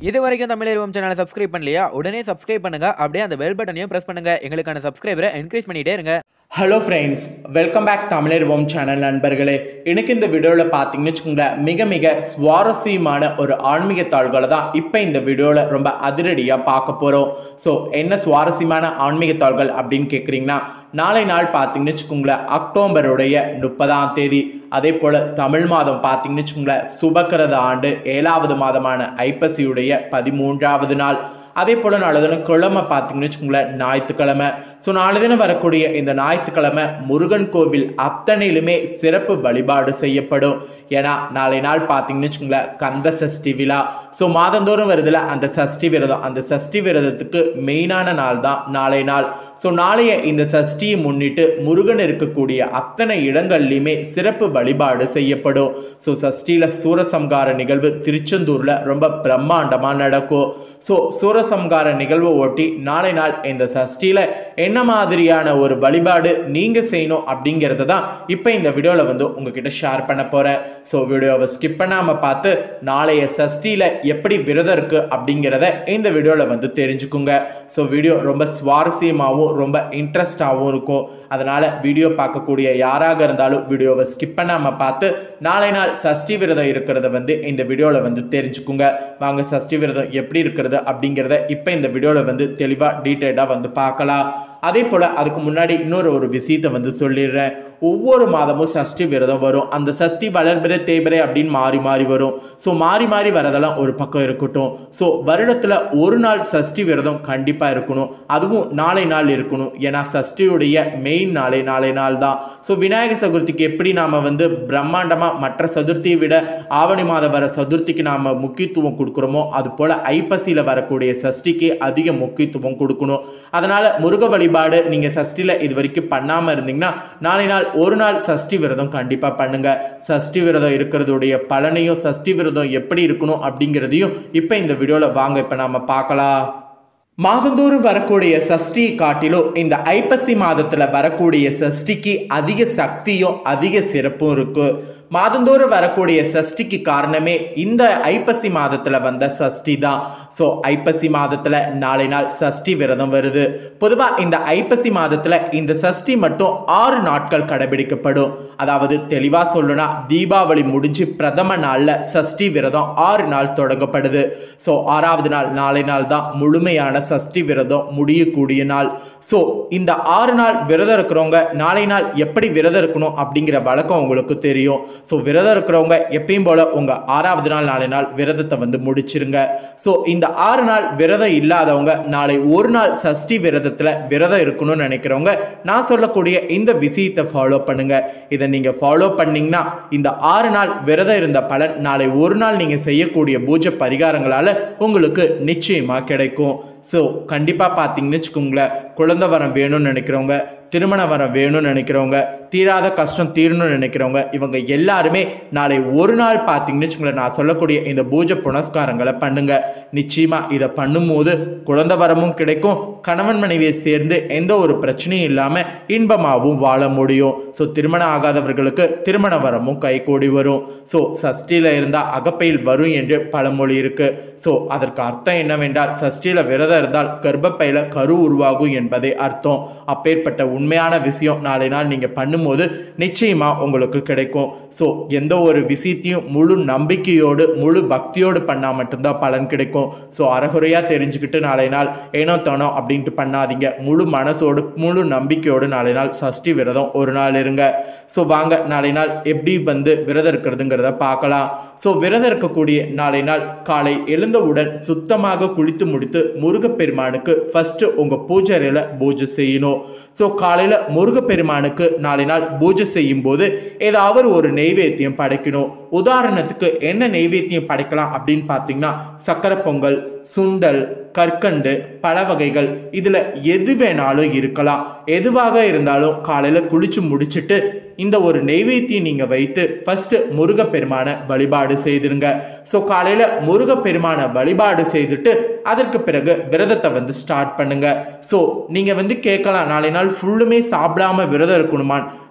இது வரைக்கும் தமிழ் சேனலை சப்ஸ்கிரைப் பண்ணலையா உடனே சப்ஸ்கிரைப் பண்ணுங்க அப்படியே அந்த பெல் பட்டனையும் பிரஸ் பண்ணுங்க எங்களுக்கான சப்ஸ்கிரைபரை என்கரேஜ் பண்ணிட்டே இருங்க ஹலோ ஃப்ரெண்ட்ஸ் வெல்கம் பேக் தமிழர்வோம் சேனல் நண்பர்களே எனக்கு இந்த வீடியோவில் பார்த்தீங்கன்னு வச்சுக்கோங்களேன் மிக மிக சுவாரஸ்யமான ஒரு ஆன்மீக தாள்களை தான் இப்போ இந்த வீடியோவில் ரொம்ப அதிரடியாக பார்க்க போகிறோம் ஸோ என்ன சுவாரஸ்யமான ஆன்மீக தாள்கள் அப்படின்னு கேட்குறீங்கன்னா நாளை நாள் பார்த்தீங்கன்னு வச்சுக்கோங்களேன் அக்டோபருடைய முப்பதாம் தேதி அதே போல் தமிழ் மாதம் பார்த்தீங்கன்னு வச்சுக்கோங்களேன் சுபக்கிரத ஆண்டு ஏழாவது மாதமான ஐப்பசியுடைய பதிமூன்றாவது நாள் அதே போல் நாளை தினம் கிழமை பார்த்தீங்கன்னு வச்சுக்கோங்களேன் ஞாயிற்றுக்கிழமை ஸோ நாளை தினம் வரக்கூடிய இந்த ஞாயிற்றுக்கிழமை முருகன் கோவில் அத்தனையிலுமே சிறப்பு வழிபாடு செய்யப்படும் ஏன்னா நாளை நாள் பார்த்தீங்கன்னு வச்சுக்கோங்களேன் கந்த சஷ்டி விழா ஸோ மாதந்தோறும் வருதுல அந்த சஷ்டி விரதம் அந்த சஷ்டி விரதத்துக்கு மெயினான நாள் தான் நாளை நாள் ஸோ நாளைய இந்த சஷ்டியை முன்னிட்டு முருகன் இருக்கக்கூடிய அத்தனை இடங்கள்லையுமே சிறப்பு வழிபாடு செய்யப்படும் ஸோ சஷ்டியில் சூரசம்கார நிகழ்வு திருச்செந்தூரில் ரொம்ப பிரம்மாண்டமாக நடக்கும் ஸோ சூரசம்கார நிகழ்வை ஒட்டி நாளை நாள் இந்த சஷ்டியில் என்ன மாதிரியான ஒரு வழிபாடு நீங்கள் செய்யணும் அப்படிங்கிறத தான் இப்போ இந்த வீடியோவில் வந்து உங்ககிட்ட ஷேர் பண்ண போகிறேன் ஸோ வீடியோவை ஸ்கிப் பண்ணாமல் பார்த்து நாளைய சஷ்டியில் எப்படி விரதம் இருக்குது அப்படிங்கிறத இந்த வீடியோவில் வந்து தெரிஞ்சுக்குங்க ஸோ வீடியோ ரொம்ப சுவாரஸ்யமாகவும் ரொம்ப இன்ட்ரெஸ்டாகவும் இருக்கும் அதனால் வீடியோ பார்க்கக்கூடிய யாராக இருந்தாலும் வீடியோவை ஸ்கிப் பண்ணாமல் பார்த்து நாளை நாள் சஷ்டி விரதம் இருக்கிறத வந்து இந்த வீடியோவில் வந்து தெரிஞ்சுக்குங்க வாங்க சஷ்டி விரதம் எப்படி இருக்கிறது அப்படிங்கிறத இப்போ இந்த வீடியோவில் வந்து தெளிவாக டீட்டெயிலாக வந்து பார்க்கலாம் அதே போல் அதுக்கு முன்னாடி இன்னொரு ஒரு விஷயத்தை வந்து சொல்லிடுறேன் ஒவ்வொரு மாதமும் சஷ்டி விரதம் வரும் அந்த சஷ்டி வளர்பிறை தேய்பிறை அப்படின்னு மாறி மாறி வரும் ஸோ மாறி மாறி வரதெல்லாம் ஒரு பக்கம் இருக்கட்டும் ஸோ வருடத்தில் ஒரு நாள் சஷ்டி விரதம் கண்டிப்பாக இருக்கணும் அதுவும் நாளை நாள் இருக்கணும் ஏன்னா சஷ்டியுடைய மெயின் நாளே நாளை நாள் தான் ஸோ விநாயகர் சதுர்த்திக்கு எப்படி நாம் வந்து பிரம்மாண்டமாக மற்ற சதுர்த்தியை விட ஆவணி மாதம் வர சதுர்த்திக்கு நாம் முக்கியத்துவம் கொடுக்குறோமோ அது போல் ஐப்பசியில் வரக்கூடிய சஷ்டிக்கு அதிக முக்கியத்துவம் கொடுக்கணும் அதனால் முருக வழிபாடு நீங்கள் சஷ்டியில் இது வரைக்கும் பண்ணாமல் இருந்தீங்கன்னா நாளை நாள் ஒரு நாள் சஷ்டி விரதம் கண்டிப்பாக பண்ணுங்க சஷ்டி விரதம் இருக்கிறதுடைய பலனையும் சஷ்டி விரதம் எப்படி இருக்கணும் அப்படிங்கிறதையும் இப்போ இந்த வீடியோவில் வாங்க இப்போ நாம பார்க்கலாம் மாதந்தோறும் வரக்கூடிய சஷ்டியை காட்டிலும் இந்த ஐப்பசி மாதத்தில் வரக்கூடிய சஷ்டிக்கு அதிக சக்தியும் அதிக சிறப்பும் இருக்கு மாதந்தோறும் வரக்கூடிய சஷ்டிக்கு காரணமே இந்த ஐப்பசி மாதத்தில் வந்த சஷ்டி தான் ஸோ ஐப்பசி மாதத்தில் நாளை நாள் சஷ்டி விரதம் வருது பொதுவாக இந்த ஐப்பசி மாதத்தில் இந்த சஷ்டி மட்டும் ஆறு நாட்கள் கடைபிடிக்கப்படும் அதாவது தெளிவாக சொல்லணும்னா தீபாவளி முடிஞ்சு பிரதம நாளில் சஷ்டி விரதம் ஆறு நாள் தொடங்கப்படுது ஸோ ஆறாவது நாள் நாளை நாள் தான் முழுமையான சஷ்டி விரதம் முடியக்கூடிய நாள் ஸோ இந்த ஆறு நாள் விரதம் இருக்கிறவங்க நாளை நாள் எப்படி விரதம் இருக்கணும் அப்படிங்கிற வழக்கம் உங்களுக்கு தெரியும் ஸோ விரதம் இருக்கிறவங்க எப்பயும் போல உங்கள் ஆறாவது நாள் நாளை நாள் விரதத்தை வந்து முடிச்சிருங்க ஸோ இந்த ஆறு நாள் விரதம் இல்லாதவங்க நாளை ஒரு நாள் சஷ்டி விரதத்தில் விரதம் இருக்கணும்னு நினைக்கிறவங்க நான் சொல்லக்கூடிய இந்த விஷயத்தை ஃபாலோ பண்ணுங்க இதை நீங்கள் ஃபாலோ பண்ணீங்கன்னா இந்த ஆறு நாள் விரதம் இருந்த பலன் நாளை ஒரு நாள் நீங்கள் செய்யக்கூடிய பூஜை பரிகாரங்களால் உங்களுக்கு நிச்சயமாக கிடைக்கும் ஸோ கண்டிப்பாக பார்த்தீங்கன்னு வச்சுக்கோங்களேன் குழந்தை வரம் வேணும்னு நினைக்கிறவங்க திருமண வரம் வேணும்னு நினைக்கிறவங்க தீராத கஷ்டம் தீரணும்னு நினைக்கிறவங்க இவங்க எல்லாருமே நாளை ஒரு நாள் பார்த்தீங்கன்னு வச்சுக்கோங்களேன் நான் சொல்லக்கூடிய இந்த பூஜை புனஸ்காரங்களை பண்ணுங்க நிச்சயமாக இதை பண்ணும்போது குழந்தை வரமும் கிடைக்கும் கணவன் மனைவியை சேர்ந்து எந்த ஒரு பிரச்சனையும் இல்லாமல் இன்பமாகவும் வாழ முடியும் ஸோ திருமணம் ஆகாதவர்களுக்கு திருமண வரமும் கைகூடி வரும் ஸோ சஷ்டியில் இருந்தால் அகப்பையில் வரும் என்று பழமொழி இருக்கு ஸோ அதற்கு அர்த்தம் என்னவென்றால் சஷ்டியில் விரதம் இருந்தால் கர்ப்பப்பையில் கரு உருவாகும் என்பதே அர்த்தம் அப்பேற்பட்ட உண்மையான விஷயம் நாளை நாள் நீங்கள் பண்ணும்போது நிச்சயமாக உங்களுக்கு கிடைக்கும் ஸோ எந்த ஒரு விஷயத்தையும் முழு நம்பிக்கையோடு முழு பக்தியோடு பண்ணால் மட்டும்தான் பலன் கிடைக்கும் ஸோ அறகுறையாக தெரிஞ்சுக்கிட்டு நாளை நாள் ஏனோ தானோ அப்படின்ட்டு பண்ணாதீங்க முழு மனசோடு முழு நம்பிக்கையோடு நாளை நாள் சஷ்டி விரதம் ஒரு நாள் இருங்க ஸோ வாங்க நாளை நாள் எப்படி வந்து விரதம் இருக்கிறதுங்கிறத பார்க்கலாம் ஸோ விரதம் இருக்கக்கூடிய நாளை நாள் காலை எழுந்தவுடன் சுத்தமாக குளித்து முடித்து முருகப்பெருமானுக்கு ஃபஸ்ட்டு உங்கள் பூஜை அறையில் பூஜை செய்யணும் ஸோ காலையில் முருகப்பெருமானுக்கு நாளை நாள் பூஜை செய்யும் போது ஏதாவது ஒரு நெய்வேத்தியம் படைக்கணும் உதாரணத்துக்கு என்ன நெய்வேத்தியம் படைக்கலாம் அப்படின்னு பார்த்தீங்கன்னா சக்கரை பொங்கல் சுண்டல் கற்கண்டு பல வகைகள் இதில் எது வேணாலும் இருக்கலாம் எதுவாக இருந்தாலும் காலையில் குளிச்சு முடிச்சுட்டு இந்த ஒரு நெய்வேத்தியம் நீங்கள் வைத்து ஃபஸ்ட்டு முருகப்பெருமானை வழிபாடு செய்திருங்க ஸோ காலையில் முருகப்பெருமானை வழிபாடு செய்துட்டு அதற்கு பிறகு விரதத்தை வந்து ஸ்டார்ட் பண்ணுங்க ஸோ நீங்கள் வந்து கேட்கலாம் நாளை நாள் ஃபுல்லுமே சாப்பிடாம விரதம் இருக்கணுமான்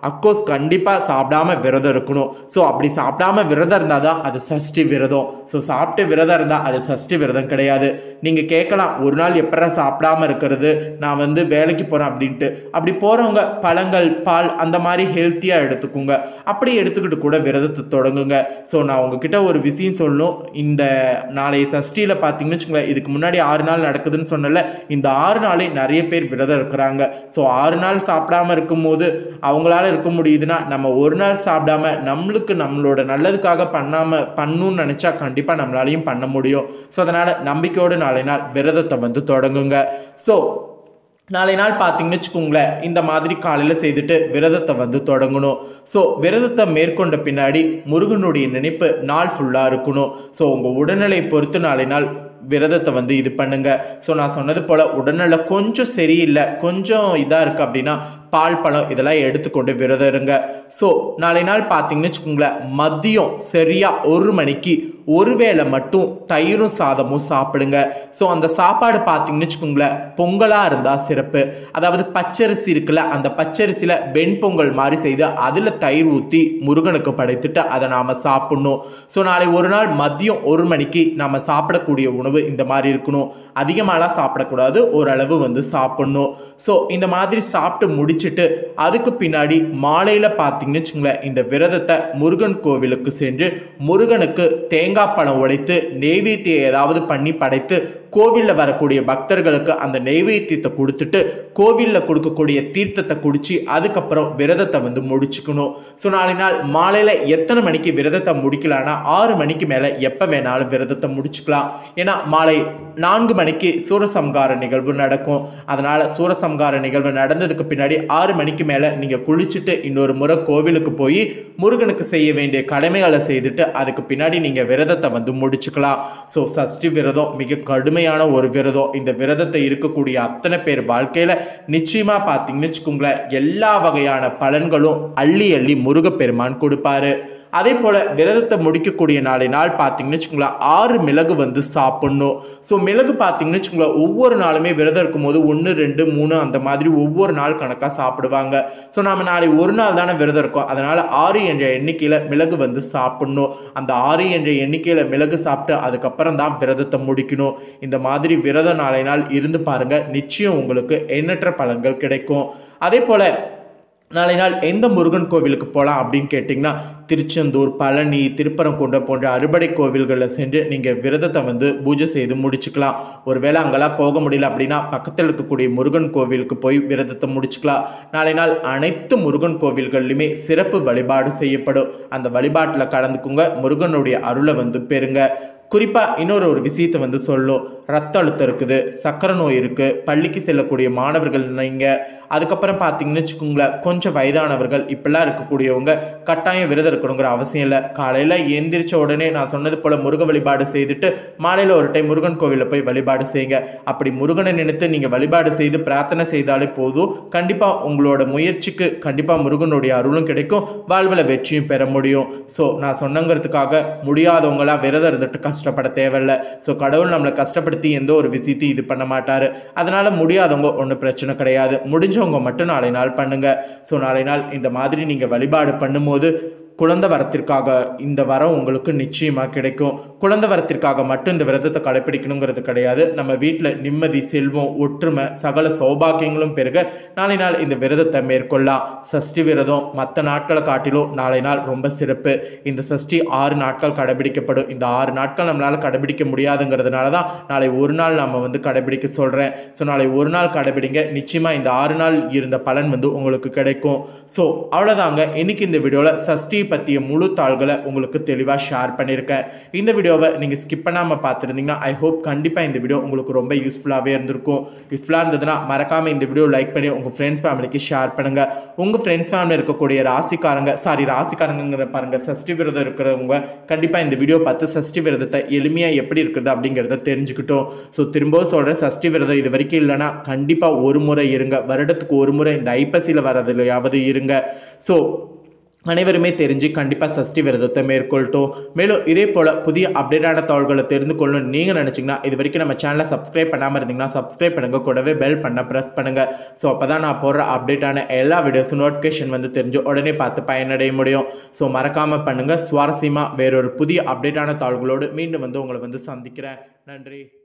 அக்கோர்ஸ் கண்டிப்பாக சாப்பிடாம விரதம் இருக்கணும் ஸோ அப்படி சாப்பிடாம விரதம் இருந்தால் தான் அது சஷ்டி விரதம் ஸோ சாப்பிட்டு விரதம் இருந்தால் அது சஷ்டி விரதம் கிடையாது நீங்கள் கேட்கலாம் ஒரு நாள் எப்படா சாப்பிடாம இருக்கிறது நான் வந்து வேலைக்கு போகிறேன் அப்படின்ட்டு அப்படி போகிறவங்க பழங்கள் பால் அந்த மாதிரி ஹெல்த்தியாக எடுத்துக்கோங்க அப்படி எடுத்துக்கிட்டு கூட விரதத்தை தொடங்குங்க ஸோ நான் உங்ககிட்ட ஒரு விஷயம் சொல்லணும் இந்த நாளைய சஷ்டியில் பார்த்தீங்கன்னு வச்சுக்கோங்களேன் இதுக்கு முன்னாடி ஆறு நாள் நடக்குதுன்னு சொன்னல இந்த ஆறு நாளே நிறைய பேர் விரதம் இருக்கிறாங்க ஸோ ஆறு நாள் சாப்பிடாம இருக்கும்போது அவங்களால இருக்க முடியுதுன்னா நம்ம ஒரு நாள் சாப்பிடாம நம்மளுக்கு நம்மளோட நல்லதுக்காக பண்ணாமல் பண்ணணும்னு நினச்சா கண்டிப்பாக நம்மளாலையும் பண்ண முடியும் ஸோ அதனால் நம்பிக்கையோடு நாளை நாள் விரதத்தை வந்து தொடங்குங்க ஸோ நாளை நாள் பார்த்தீங்கன்னு வச்சுக்கோங்களேன் இந்த மாதிரி காலையில் செய்துட்டு விரதத்தை வந்து தொடங்கணும் ஸோ விரதத்தை மேற்கொண்ட பின்னாடி முருகனுடைய நினைப்பு நாள் ஃபுல்லாக இருக்கணும் ஸோ உங்கள் உடல்நிலை பொறுத்து நாளை நாள் விரதத்தை வந்து இது பண்ணுங்க ஸோ நான் சொன்னது போல் உடல்நிலை கொஞ்சம் சரியில்லை கொஞ்சம் இதாக இருக்குது அப்படின்னா பால் பழம் இதெல்லாம் எடுத்துக்கொண்டு விரதம் இருங்க ஸோ நாளை நாள் பார்த்தீங்கன்னு வச்சுக்கோங்களேன் மதியம் சரியாக ஒரு மணிக்கு ஒருவேளை மட்டும் தயிரும் சாதமும் சாப்பிடுங்க ஸோ அந்த சாப்பாடு பார்த்தீங்கன்னு வச்சுக்கோங்களேன் பொங்கலாக இருந்தால் சிறப்பு அதாவது பச்சரிசி இருக்குல்ல அந்த பச்சரிசியில் வெண்பொங்கல் மாதிரி செய்து அதில் தயிர் ஊற்றி முருகனுக்கு படைத்துட்டு அதை நாம் சாப்பிட்ணும் ஸோ நாளை ஒரு நாள் மதியம் ஒரு மணிக்கு நம்ம சாப்பிடக்கூடிய உணவு இந்த மாதிரி இருக்கணும் அதிகமாகலாம் சாப்பிடக்கூடாது ஓரளவு வந்து சாப்பிட்ணும் ஸோ இந்த மாதிரி சாப்பிட்டு முடிச்சுட்டு அதுக்கு பின்னாடி மாலையில் பார்த்தீங்கன்னு வச்சுக்கோங்களேன் இந்த விரதத்தை முருகன் கோவிலுக்கு சென்று முருகனுக்கு தேங்காய் பழம் உடைத்து நெய்வேத்தியம் ஏதாவது பண்ணி படைத்து கோவிலில் வரக்கூடிய பக்தர்களுக்கு அந்த நெய்வேத்தியத்தை கொடுத்துட்டு கோவிலில் கொடுக்கக்கூடிய தீர்த்தத்தை குடிச்சு அதுக்கப்புறம் விரதத்தை வந்து முடிச்சுக்கணும் ஸோ நாளை நாள் மாலையில் எத்தனை மணிக்கு விரதத்தை முடிக்கலாம்னா ஆறு மணிக்கு மேலே எப்போ வேணாலும் விரதத்தை முடிச்சுக்கலாம் ஏன்னா மாலை நான்கு மணிக்கு சூரசம்கார நிகழ்வு நடக்கும் அதனால் சூரசம்கார நிகழ்வு நடந்ததுக்கு பின்னாடி ஆறு மணிக்கு மேலே நீங்கள் குளிச்சுட்டு இன்னொரு முறை கோவிலுக்கு போய் முருகனுக்கு செய்ய வேண்டிய கடமைகளை செய்துட்டு அதுக்கு பின்னாடி நீங்கள் விரதத்தை வந்து முடிச்சுக்கலாம் ஸோ சஷ்டி விரதம் மிக கடுமையான ஒரு விரதம் இந்த விரதத்தை இருக்கக்கூடிய அத்தனை பேர் வாழ்க்கையில் நிச்சயமாக பார்த்தீங்கன்னு வச்சுக்கோங்களேன் எல்லா வகையான பலன்களும் அள்ளி அள்ளி முருகப்பெருமான் கொடுப்பாரு அதே போல் விரதத்தை முடிக்கக்கூடிய நாளை நாள் பார்த்தீங்கன்னு வச்சுக்கோங்களேன் ஆறு மிளகு வந்து சாப்பிட்ணும் ஸோ மிளகு பார்த்தீங்கன்னு வச்சுக்கோங்களேன் ஒவ்வொரு நாளுமே விரதம் இருக்கும்போது ஒன்று ரெண்டு மூணு அந்த மாதிரி ஒவ்வொரு நாள் கணக்காக சாப்பிடுவாங்க ஸோ நாம நாளை ஒரு நாள் தானே விரதம் இருக்கோம் அதனால் ஆறு என்ற எண்ணிக்கையில் மிளகு வந்து சாப்பிட்ணும் அந்த ஆறு என்ற எண்ணிக்கையில் மிளகு சாப்பிட்டு அதுக்கப்புறம் தான் விரதத்தை முடிக்கணும் இந்த மாதிரி விரத நாளை நாள் இருந்து பாருங்க நிச்சயம் உங்களுக்கு எண்ணற்ற பலன்கள் கிடைக்கும் அதே போல் நாளை நாள் எந்த முருகன் கோவிலுக்கு போகலாம் அப்படின்னு கேட்டிங்கன்னா திருச்செந்தூர் பழனி திருப்பரங்குன்றம் போன்ற அறுபடை கோவில்களில் சென்று நீங்கள் விரதத்தை வந்து பூஜை செய்து முடிச்சுக்கலாம் ஒருவேளை அங்கெல்லாம் போக முடியல அப்படின்னா பக்கத்தில் இருக்கக்கூடிய முருகன் கோவிலுக்கு போய் விரதத்தை முடிச்சுக்கலாம் நாளை நாள் அனைத்து முருகன் கோவில்கள்லையுமே சிறப்பு வழிபாடு செய்யப்படும் அந்த வழிபாட்டில் கலந்துக்குங்க முருகனுடைய அருளை வந்து பெறுங்க குறிப்பாக இன்னொரு ஒரு விஷயத்தை வந்து சொல்லும் ரத்த அழுத்தம் இருக்குது சக்கரை நோய் இருக்குது பள்ளிக்கு செல்லக்கூடிய மாணவர்கள் நீங்கள் அதுக்கப்புறம் பார்த்தீங்கன்னு வச்சுக்கோங்களேன் கொஞ்சம் வயதானவர்கள் இப்படிலாம் இருக்கக்கூடியவங்க கட்டாயம் விரதம் இருக்கணுங்கிற அவசியம் இல்லை காலையில் எந்திரிச்ச உடனே நான் சொன்னது போல் முருக வழிபாடு செய்துட்டு மாலையில் ஒரு டைம் முருகன் கோவிலில் போய் வழிபாடு செய்யுங்க அப்படி முருகனை நினைத்து நீங்கள் வழிபாடு செய்து பிரார்த்தனை செய்தாலே போதும் கண்டிப்பாக உங்களோட முயற்சிக்கு கண்டிப்பாக முருகனுடைய அருளும் கிடைக்கும் வாழ்வில் வெற்றியும் பெற முடியும் ஸோ நான் சொன்னங்கிறதுக்காக முடியாதவங்களாம் விரதம் இருந்துட்டு கஷ்டப்பட தேவையில்ல ஸோ கடவுள் நம்மளை கஷ்டப்படுத்தி எந்த ஒரு விஷயத்தையும் இது பண்ண மாட்டார் அதனால் முடியாதவங்க ஒன்றும் பிரச்சனை கிடையாது முடிஞ்சவங்க மட்டும் நாளை நாள் பண்ணுங்க ஸோ நாளை நாள் இந்த மாதிரி நீங்கள் வழிபாடு பண்ணும்போது குழந்தை வரத்திற்காக இந்த வரம் உங்களுக்கு நிச்சயமாக கிடைக்கும் குழந்தை வரத்திற்காக மட்டும் இந்த விரதத்தை கடைப்பிடிக்கணுங்கிறது கிடையாது நம்ம வீட்டில் நிம்மதி செல்வம் ஒற்றுமை சகல சௌபாக்கியங்களும் பெருக நாளை நாள் இந்த விரதத்தை மேற்கொள்ளலாம் சஷ்டி விரதம் மற்ற நாட்களை காட்டிலும் நாளை நாள் ரொம்ப சிறப்பு இந்த சஷ்டி ஆறு நாட்கள் கடைபிடிக்கப்படும் இந்த ஆறு நாட்கள் நம்மளால் கடைபிடிக்க முடியாதுங்கிறதுனால தான் நாளை ஒரு நாள் நம்ம வந்து கடைபிடிக்க சொல்கிறேன் ஸோ நாளை ஒரு நாள் கடைபிடிங்க நிச்சயமாக இந்த ஆறு நாள் இருந்த பலன் வந்து உங்களுக்கு கிடைக்கும் ஸோ அவ்வளோதாங்க இன்னைக்கு இந்த வீடியோவில் சஷ்டி பற்றிய முழு தாள்களை உங்களுக்கு தெளிவாக ஷேர் பண்ணியிருக்கேன் இந்த வீடியோவை நீங்கள் ஸ்கிப் பண்ணாமல் பார்த்துருந்தீங்கன்னா ஐ ஹோப் கண்டிப்பாக இந்த வீடியோ உங்களுக்கு ரொம்ப யூஸ்ஃபுல்லாகவே இருந்திருக்கும் யூஸ்ஃபுல்லாக இருந்ததுன்னா மறக்காமல் இந்த வீடியோ லைக் பண்ணி உங்கள் ஃப்ரெண்ட்ஸ் ஃபேமிலிக்கு ஷேர் பண்ணுங்கள் உங்கள் ஃப்ரெண்ட்ஸ் ஃபேமிலி இருக்கக்கூடிய ராசிக்காரங்க சாரி ராசிக்காரங்கிற பாருங்க சஷ்டி விரதம் இருக்கிறவங்க கண்டிப்பாக இந்த வீடியோ பார்த்து சஷ்டி விரதத்தை எளிமையாக எப்படி இருக்குது அப்படிங்கிறத தெரிஞ்சுக்கிட்டோம் ஸோ திரும்பவும் சொல்கிறேன் சஷ்டி விரதம் இது வரைக்கும் இல்லைன்னா கண்டிப்பாக ஒரு முறை இருங்க வருடத்துக்கு ஒரு முறை இந்த ஐப்பசியில் வரதுலையாவது இருங்க ஸோ அனைவருமே தெரிஞ்சு கண்டிப்பாக சஷ்டி விரதத்தை மேற்கொள்ளட்டும் மேலும் இதே போல் புதிய அப்டேட்டான தகவல்களை தெரிந்து கொள்ளணும் நீங்கள் நினச்சிங்கன்னா இது வரைக்கும் நம்ம சேனலை சப்ஸ்கிரைப் பண்ணாமல் இருந்தீங்கன்னா சப்ஸ்கிரைப் பண்ணுங்க கூடவே பெல் பண்ண ப்ரெஸ் பண்ணுங்கள் ஸோ அப்போ தான் நான் போடுற அப்டேட்டான எல்லா வீடியோஸும் நோட்டிஃபிகேஷன் வந்து தெரிஞ்சு உடனே பார்த்து பயனடைய முடியும் ஸோ மறக்காமல் பண்ணுங்கள் சுவாரஸ்யமாக வேறொரு புதிய அப்டேட்டான தாள்களோடு மீண்டும் வந்து உங்களை வந்து சந்திக்கிறேன் நன்றி